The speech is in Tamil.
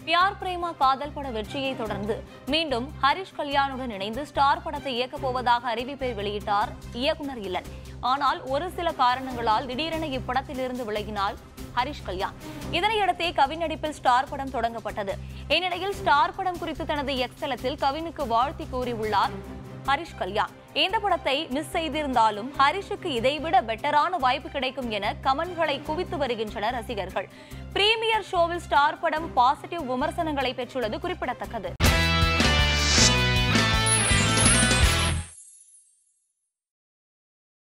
பியார் பிரேமா காதல் பட வெற்றியை தொடர்ந்து மீண்டும் ஹரிஷ் கல்யாணுடன் இணைந்து ஸ்டார் படத்தை இயக்கப் போவதாக அறிவிப்பை வெளியிட்டார் இயக்குனர் இல்லன் ஆனால் ஒரு சில காரணங்களால் திடீரென இப்படத்திலிருந்து விலகினார் ஹரிஷ் கல்யாண் இதனையடுத்தே கவின் நடிப்பில் ஸ்டார் படம் தொடங்கப்பட்டது இந்நிலையில் ஸ்டார் படம் குறித்து தனது எக்ஸலத்தில் கவினுக்கு வாழ்த்தி கூறியுள்ளார் ஹரிஷ் கல்யாண் இந்த படத்தை மிஸ் செய்திருந்தாலும் ஹரிஷுக்கு இதைவிட பெட்டரான வாய்ப்பு கிடைக்கும் என கமெண்ட்களை குவித்து வருகின்றனர் ரசிகர்கள் பிரீமியர் ஷோவில் ஸ்டார் படம் பாசிட்டிவ் விமர்சனங்களை பெற்றுள்ளது குறிப்பிடத்தக்கது